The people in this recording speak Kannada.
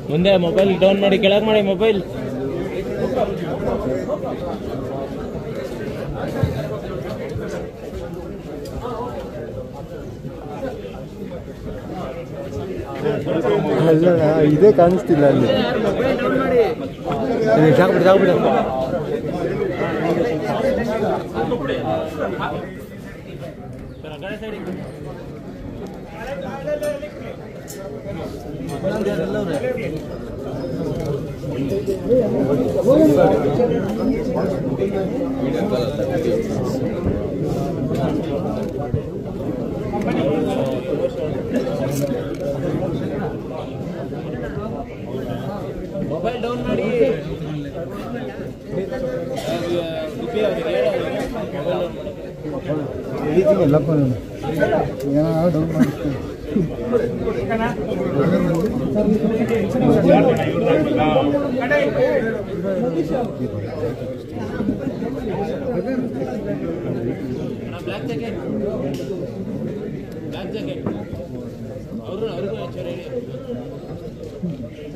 ಮುಂದೆ ಮೊಬೈಲ್ ಡೌನ್ ಮಾಡಿ ಕೆಳಗೆ ಮಾಡಿ ಮೊಬೈಲ್ ಅಲ್ಲ ಇದೇ ಕಾಣಿಸ್ತಿಲ್ಲ ಅಲ್ಲಿ ಏ, ಸಾಕ್ಬಿಡು ಸಾಕ್ಬಿಡು ಮೊಬೈಲ್ ಡೌನ್ ಮಾಡಿ ಎಡಿಟಿಂಗ್ ಎಲ್ಲಪ್ಪ ನಾನು ಏನೋ ಡೌನ್ ಮಾಡಿಸ್ತೀನಿ ಬ್ಲ್ಯಾಕ್ ಜಾಕೆಟ್ ಬ್ಲ್ಯಾಕ್ ಜಾಕೆಟ್ ಅವರು ಅವ್ರಿಗೂ ಹೇಳಿ